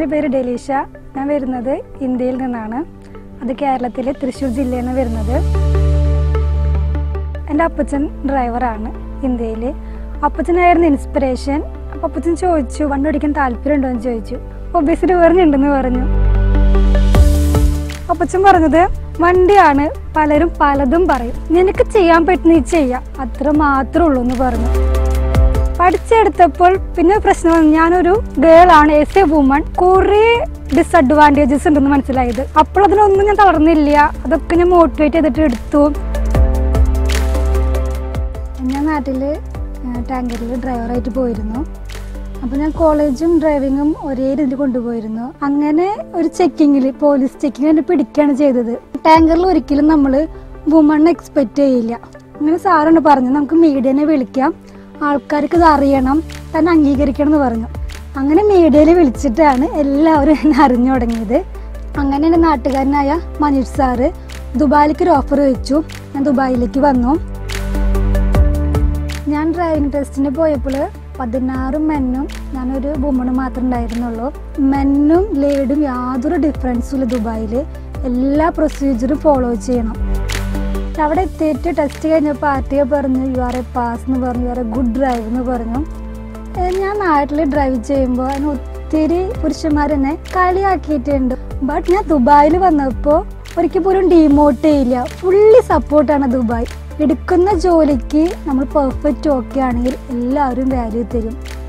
എൻ്റെ പേര് ഡെലീഷ ഞാൻ വരുന്നത് ഇന്ത്യയിൽ നിന്നാണ് അത് കേരളത്തിലെ തൃശ്ശൂർ ജില്ലയിൽ നിന്ന് വരുന്നത് എൻ്റെ അപ്പച്ചൻ ഡ്രൈവറാണ് ഇന്ത്യയിൽ അപ്പച്ചനായിരുന്നു ഇൻസ്പിറേഷൻ അപ്പോൾ അപ്പച്ചൻ ചോദിച്ചു വണ്ടി ഓടിക്കാൻ താല്പര്യമുണ്ടോ എന്ന് ചോദിച്ചു ഒബേസിറ്റി പറഞ്ഞിട്ടുണ്ടെന്ന് പറഞ്ഞു അപ്പച്ചൻ പറഞ്ഞത് വണ്ടിയാണ് പലരും പലതും പറയും നിനക്ക് ചെയ്യാൻ പറ്റുന്ന നീ ചെയ്യാം അത്ര മാത്രമേ ഉള്ളൂ എന്ന് പറഞ്ഞു പഠിച്ചെടുത്തപ്പോൾ പിന്നെ പ്രശ്നം വന്നു. ഞാനൊരു ഗേൾ ആണ് എസ് എ വുമൺ കുറേ ഡിസഡ്വാൻറ്റേജസ് ഉണ്ടെന്ന് മനസ്സിലായത് അപ്പോൾ അതിനൊന്നും ഞാൻ തളർന്നില്ല അതൊക്കെ ഞാൻ മോട്ടിവേറ്റ് ചെയ്തിട്ട് എടുത്തു ഞാൻ നാട്ടിൽ ടാങ്കറിൽ ഡ്രൈവറായിട്ട് പോയിരുന്നു അപ്പോൾ ഞാൻ കോളേജും ഡ്രൈവിങ്ങും ഒരേ രീതിയിൽ കൊണ്ടുപോയിരുന്നു അങ്ങനെ ഒരു ചെക്കിങ്ങിൽ പോലീസ് ചെക്കിങ് എന്നെ പിടിക്കുകയാണ് ചെയ്തത് ടാങ്കറിൽ ഒരിക്കലും നമ്മൾ വുമൺ എക്സ്പെക്റ്റ് ചെയ്യില്ല അങ്ങനെ സാറാണ് പറഞ്ഞു നമുക്ക് മീഡിയനെ വിളിക്കാം ആൾക്കാർക്ക് ഇത് അറിയണം തന്നെ അംഗീകരിക്കണം എന്ന് പറഞ്ഞു അങ്ങനെ മീഡിയയിൽ വിളിച്ചിട്ടാണ് എല്ലാവരും എന്നെ അറിഞ്ഞു തുടങ്ങിയത് അങ്ങനെ എൻ്റെ നാട്ടുകാരനായ മനീഷ് സാറ് ദുബായിലേക്ക് ഒരു ഓഫർ വെച്ചു ഞാൻ ദുബായിലേക്ക് വന്നു ഞാൻ ഡ്രൈവിംഗ് ടെസ്റ്റിന് പോയപ്പോൾ പതിനാറ് മെന്നും ഞാനൊരു വുമണും മാത്രമേ ഉണ്ടായിരുന്നുള്ളൂ മെന്നും ലേഡും യാതൊരു ഡിഫറൻസും ഇല്ല ദുബായിൽ എല്ലാ പ്രൊസീജിയറും ഫോളോ ചെയ്യണം അവിടെ എത്തിയിട്ട് ടെസ്റ്റ് കഴിഞ്ഞപ്പോൾ ആർ ടി ഒ പറഞ്ഞു യു ആർ എ പാസ് എന്ന് പറഞ്ഞു you are a good drive എന്ന് പറഞ്ഞു ഏ, ഞാൻ നാട്ടിൽ ഡ്രൈവ് ചെയ്യുമ്പോൾ അതിന് ഒത്തിരി പുരുഷന്മാർ എന്നെ കളിയാക്കിയിട്ടുണ്ട് ബട്ട് ഞാൻ ദുബായിൽ വന്നപ്പോൾ ഒരിക്കൽ പോലും ഡീമോട്ട് ചെയ്യില്ല ഫുള്ളി സപ്പോർട്ടാണ് ദുബായ് എടുക്കുന്ന ജോലിക്ക് നമ്മൾ പെർഫെക്റ്റ് ഓക്കെ ആണെങ്കിൽ എല്ലാവരും വാല്യൂ തരും